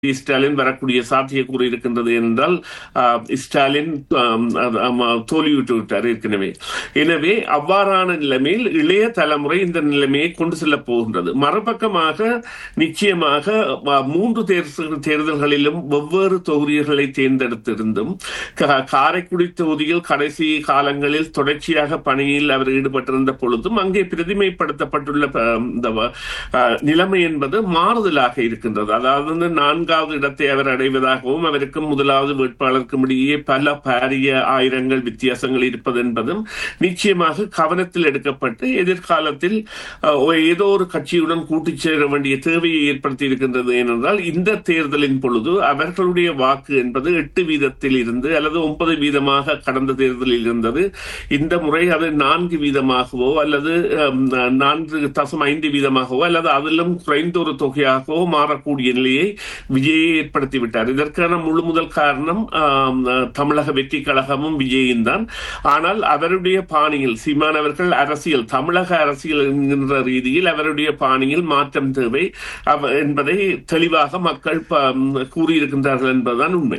ஸ்டாலின் வரக்கூடிய சாத்தியக்கூறு இருக்கின்றது என்றால் ஸ்டாலின் தோல்வியுற்று விட்டார் ஏற்கனவே எனவே அவ்வாறான நிலைமையில் இளைய தலைமுறை இந்த நிலைமையை கொண்டு செல்ல போகின்றது மறுபக்கமாக நிச்சயமாக மூன்று தேர்தல்களிலும் வெவ்வேறு தொகுதிகளை தேர்ந்தெடுத்திருந்தும் காரைக்குடி தொகுதியில் கடைசி காலங்களில் தொடர்ச்சியாக பணியில் அவர் ஈடுபட்டிருந்த பொழுதும் அங்கே பிரதிமைப்படுத்தப்பட்டுள்ள இந்த நிலைமை என்பது மாறுதலாக இருக்கின்றது அதாவது நான்காவது இடத்தை அவர் அடைவதாகவும் அவருக்கும் முதலாவது வேட்பாளருக்கும் இடையே பல பாரிய ஆயிரங்கள் வித்தியாசங்கள் இருப்பது என்பதும் நிச்சயமாக கவனத்தில் எடுக்கப்பட்டு எதிர்காலத்தில் ஏதோ ஒரு கட்சியுடன் கூட்டி சேர வேண்டிய தேவையை ஏற்படுத்தி இருக்கின்றது ஏனென்றால் இந்த தேர்தலின் பொழுது அவர்களுடைய வாக்கு என்பது எட்டு வீதத்தில் இருந்து அல்லது ஒன்பது வீதமாக கடந்த தேர்தலில் இருந்தது இந்த முறை அது நான்கு வீதமாகவோ அல்லது நான்கு தசம் ஐந்து வீதமாகவோ அல்லது அதிலும் குறைந்த ஒரு தொகையாகவோ மாறக்கூடிய நிலையை விஜயை ஏற்படுத்திவிட்டார் இதற்கான முழு முதல் காரணம் தமிழக வெற்றி கழகமும் விஜயின் தான் ஆனால் அவருடைய பாணியில் சீமான் அவர்கள் அரசியல் தமிழக அரசியல் என்கின்ற ரீதியில் அவருடைய பாணியில் மாற்றம் தேவை என்பதை தெளிவாக மக்கள் கூறியிருக்கின்றார்கள் என்பதுதான் உண்மை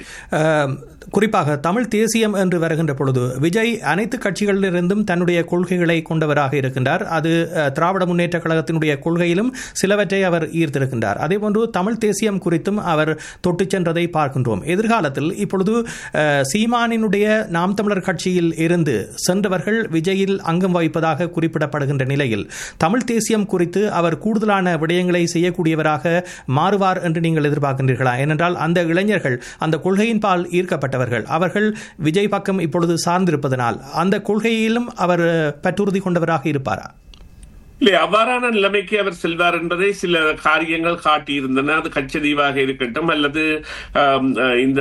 குறிப்பாக தமிழ் தேசியம் என்று வருகின்ற பொழுது விஜய் அனைத்து கட்சிகளிலிருந்தும் தன்னுடைய கொள்கைகளை கொண்டவராக இருக்கின்றார் அது திராவிட முன்னேற்ற கழகத்தினுடைய கொள்கையிலும் சிலவற்றை அவர் ஈர்த்திருக்கின்றார் அதேபோன்று தமிழ் தேசியம் குறித்தும் அவர் தொட்டு சென்றதை பார்க்கின்றோம் எதிர்காலத்தில் இப்பொழுது சீமானினுடைய நாம் தமிழர் கட்சியில் இருந்து சென்றவர்கள் விஜயில் அங்கம் வகிப்பதாக குறிப்பிடப்படுகின்ற நிலையில் தமிழ் தேசியம் குறித்து அவர் கூடுதலான விடயங்களை செய்யக்கூடியவராக மாறுவார் என்று நீங்கள் எதிர்பார்க்கின்றீர்களா ஏனென்றால் அந்த இளைஞர்கள் அந்த கொள்கையின் பால் ஈர்க்கப்பட்டவர்கள் அவர்கள் விஜய் பக்கம் இப்பொழுது சார்ந்திருப்பதனால் அந்த கொள்கையிலும் அவர் பற்றுறுதி கொண்டவராக இருப்பாரா இல்லை அவ்வாறான நிலைமைக்கு அவர் செல்வார் என்பதை சில காரியங்கள் காட்டியிருந்தன அது கச்சதீவாக இருக்கட்டும் அல்லது இந்த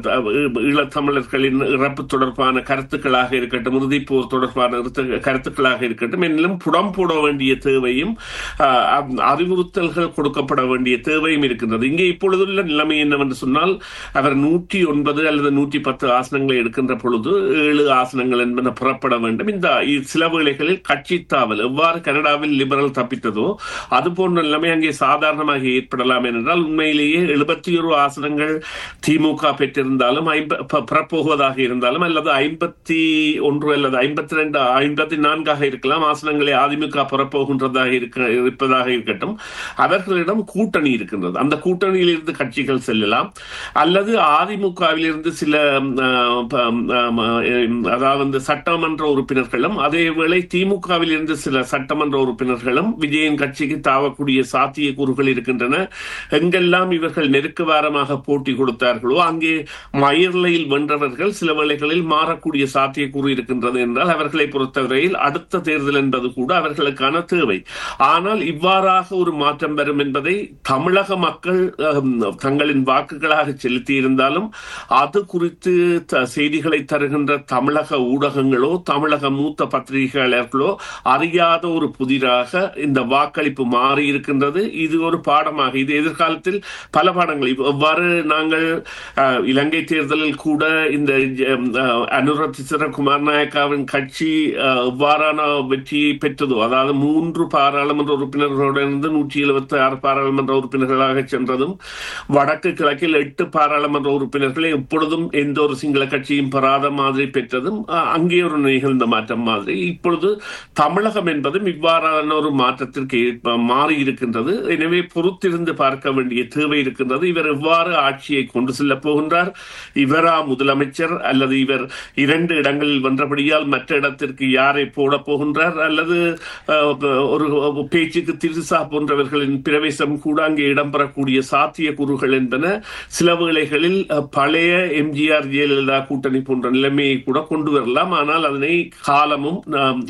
ஈழத்தமிழர்களின் இறப்பு தொடர்பான கருத்துக்களாக இருக்கட்டும் இறுதிப்போர் தொடர்பான கருத்துக்களாக இருக்கட்டும் என்னிலும் புடம் போட வேண்டிய தேவையும் அறிவுறுத்தல்கள் கொடுக்கப்பட வேண்டிய தேவையும் இருக்கின்றது இங்கே இப்பொழுதுள்ள நிலைமை என்னவென்று சொன்னால் அவர் நூற்றி ஒன்பது அல்லது நூற்றி பத்து ஆசனங்களை எடுக்கின்ற பொழுது ஏழு ஆசனங்கள் என்பன புறப்பட வேண்டும் இந்த சில வேளைகளில் கட்சி தாவல் எவ்வாறு கனடாவில் லிபரல் தப்பித்ததோ அது போன்ற நிலைமை அங்கே சாதாரணமாக ஏற்படலாம் என்றால் உண்மையிலேயே எழுபத்தி ஒரு ஆசனங்கள் திமுக பெற்றிருந்தாலும் பெறப்போவதாக இருந்தாலும் அல்லது ஐம்பத்தி ஒன்று அல்லது ஐம்பத்தி ரெண்டு ஐம்பத்தி நான்காக இருக்கலாம் ஆசனங்களை அதிமுக பெறப்போகின்றதாக இருக்க இருப்பதாக இருக்கட்டும் அவர்களிடம் கூட்டணி இருக்கின்றது அந்த கூட்டணியில் இருந்து கட்சிகள் செல்லலாம் அல்லது அதிமுகவில் இருந்து சில அதாவது சட்டமன்ற உறுப்பினர்களும் அதே வேளை திமுகவில் இருந்து சில சட்டமன்ற உறுப்பினர்களும் விஜயன் கட்சிக்கு தாவக்கூடிய சாத்திய கூறுகள் இருக்கின்றன எங்கெல்லாம் இவர்கள் நெருக்குவாரமாக போட்டி கொடுத்தார்களோ அங்கே மயிர்லையில் வென்றவர்கள் சில வேளைகளில் மாறக்கூடிய சாத்தியக்கூறு இருக்கின்றது என்றால் அவர்களை பொறுத்தவரையில் அடுத்த தேர்தல் என்பது கூட அவர்களுக்கான தேவை ஆனால் இவ்வாறாக ஒரு மாற்றம் வரும் என்பதை தமிழக மக்கள் தங்களின் வாக்குகளாக செலுத்தி இருந்தாலும் அது குறித்து செய்திகளை தருகின்ற தமிழக ஊடகங்களோ தமிழக மூத்த பத்திரிகையாளர்களோ அறியாத ஒரு புதிராக இந்த வாக்களிப்பு மாறி இருக்கின்றது இது ஒரு பாடமாக இது எதிர்காலத்தில் பல பாடங்கள் எவ்வாறு நாங்கள் இலங்கை தேர்தலில் கூட இந்த அனுரத்திசர குமார் நாயக்காவின் கட்சி எவ்வாறான வெற்றியை பெற்றதோ அதாவது மூன்று பாராளுமன்ற உறுப்பினர்களுடன் நூற்றி எழுபத்தி ஆறு பாராளுமன்ற உறுப்பினர்களாக சென்றதும் வடக்கு கிழக்கில் எட்டு பாராளுமன்ற உறுப்பினர்களை எப்பொழுதும் எந்த ஒரு சிங்கள கட்சியும் பெறாத மாதிரி பெற்றதும் அங்கே ஒரு நிகழ்ந்த மாற்றம் மாதிரி இப்பொழுது தமிழகம் என்பதும் இவ்வாறான ஒரு மாற்றத்திற்கு மாறி இருக்கின்றது எனவே பொறுத்திருந்து பார்க்க வேண்டிய தேவை இருக்கின்றது இவர் எவ்வாறு ஆட்சியை கொண்டு செல்ல போகின்றார் இவரா முதலமைச்சர் அல்லது இவர் இரண்டு இடங்களில் வென்றபடியால் மற்ற இடத்திற்கு யாரை போட போகின்றார் அல்லது ஒரு பேச்சுக்கு திருசா போன்றவர்களின் பிரவேசம் கூட அங்கே இடம்பெறக்கூடிய சாத்திய கூறுகள் என்பன சில வேளைகளில் பழைய எம்ஜிஆர் ஜெயலலிதா கூட்டணி போன்ற நிலைமையை கூட கொண்டு வரலாம் ஆனால் அதனை காலமும்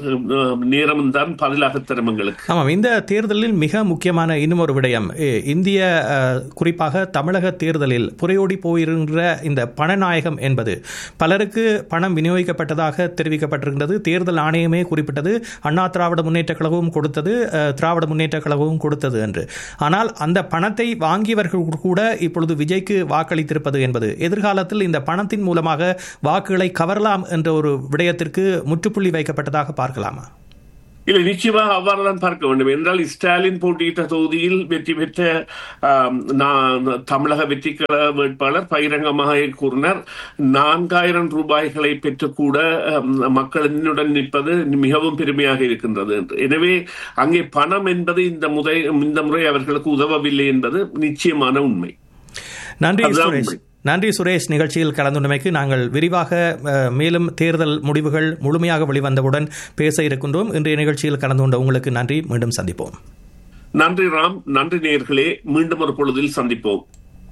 நேரமும் தான் பதிலாக தரும் எங்களுக்கு ஆமாம் இந்த தேர்தலில் மிக முக்கியமான இன்னும் ஒரு விடயம் இந்திய குறிப்பாக தமிழக தேர்தலில் புறையோடி போயிருக்கிற இந்த பணநாயகம் என்பது பலருக்கு பணம் விநியோகிக்கப்பட்டதாக தெரிவிக்கப்பட்டிருக்கிறது தேர்தல் ஆணையமே குறிப்பிட்டது அண்ணா திராவிட முன்னேற்ற கழகமும் கொடுத்தது திராவிட முன்னேற்ற கழகமும் கொடுத்தது என்று ஆனால் அந்த பணத்தை வாங்கியவர்கள் கூட இப்பொழுது விஜய்க்கு வாக்களித்திருப்பது என்பது எதிர்காலத்தில் இந்த பணத்தின் மூலமாக வாக்குகளை கவரலாம் என்ற ஒரு விடயத்திற்கு முற்றுப்புள்ளி வைக்கப்பட்டதாக பார்க்கலாமா இல்லை நிச்சயமாக அவ்வாறு தான் பார்க்க வேண்டும் என்றால் ஸ்டாலின் போட்டியிட்ட தொகுதியில் வெற்றி பெற்ற ஆம், நான் தமிழக வெற்றி கழக வேட்பாளர் பகிரங்கமாக கூறினார் நான்காயிரம் ரூபாய்களை பெற்றுக்கூட ஆம், மக்களினுடன் நிற்பது மிகவும் பெருமையாக இருக்கின்றது என்று எனவே அங்கே பணம் என்பது இந்த முறை இந்த முறை அவர்களுக்கு உதவவில்லை என்பது நிச்சயமான உண்மை நன்றி அதுதான் சுரேஷ் உண்மை. நன்றி சுரேஷ் நிகழ்ச்சியில் கலந்துள்ளமைக்கு நாங்கள் விரிவாக அஹ், மேலும் தேர்தல் முடிவுகள் முழுமையாக வெளிவந்தவுடன் பேச இருக்கின்றோம் இன்றைய நிகழ்ச்சியில் கலந்து கொண்ட உங்களுக்கு நன்றி மீண்டும் சந்திப்போம் நன்றி ராம் நன்றி நேயர்களே மீண்டும் ஒரு பொழுதில் சந்திப்போம்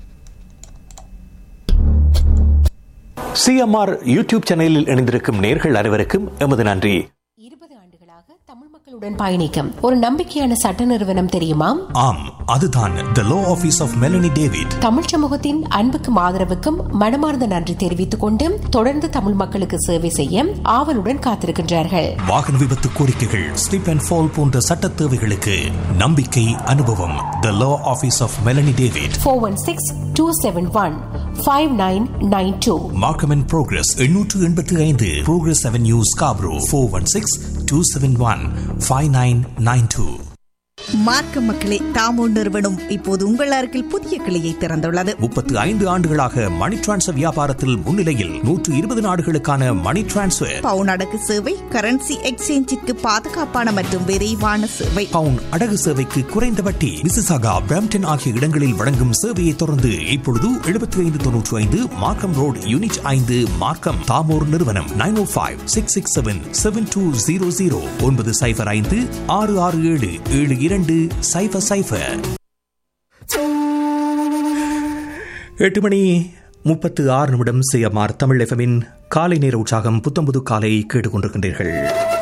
சிஎம்ஆர் யூடியூப் சேனலில் இணைந்திருக்கும் நேர்கள் அனைவருக்கும் எமது நன்றி இருபது ஆண்டுகளாக தமிழ் மக்களுடன் பயணிக்கும் ஒரு நம்பிக்கையான சட்ட நிறுவனம் தெரியுமா ஆம் அதுதான் the law office of Melanie David Tamil சமூகத்தின் அன்புக்கும் ஆதரவுக்கும் மனமார்ந்த நன்றி தெரிவித்துக் கொண்டு தொடர்ந்து தமிழ் மக்களுக்கு சேவை செய்ய ஆவலுடன் காத்திருக்கின்றார்கள் வாகன விபத்து கோரிக்கைகள் ஸ்லிப் அண்ட் ஃபால் போன்ற சட்ட தேவைகளுக்கு நம்பிக்கை அனுபவம் the law office of Melanie David four one six two seven one five nine nine two Markham and Progress எண்ணூற்று எண்பத்தி ஐந்து Progress Avenue Scarborough four one six two seven one five nine nine two மார்க்க மக்களே தாமோ நிறுவனம் இப்போது உங்கள் அருகில் புதிய கிளையை திறந்துள்ளது முப்பத்து ஐந்து ஆண்டுகளாக மணி டிரான்ஸ்ஃபர் வியாபாரத்தில் முன்னிலையில் நூற்று இருபது நாடுகளுக்கான மணி டிரான்ஸ்ஃபர் பவுன் அடகு சேவை கரன்சி எக்ஸ்சேஞ்சிற்கு பாதுகாப்பான மற்றும் விரைவான சேவை பவுன் அடகு சேவைக்கு குறைந்த வட்டி மிசிசாகா பிரம்டன் ஆகிய இடங்களில் வழங்கும் சேவையை தொடர்ந்து இப்பொழுது எழுபத்தி ஐந்து தொன்னூற்றி ஐந்து மார்க்கம் ரோடு யூனிட் ஐந்து மார்க்கம் தாமோர் நிறுவனம் nine O five six six seven seven two zero zero ஒன்பது சைபர் ஐந்து ஆறு ஆறு ஏழு ஏழு இரண்டு சைபர் சைபர் எட்டு மணி முப்பத்து ஆறு நிமிடம் சிஎம்ஆர் தமிழ் எஃப்எம்மின் காலை நேர உற்சாகம் புத்தம்புது காலை கேட்டுக்கொண்டிருக்கின்றீர்கள்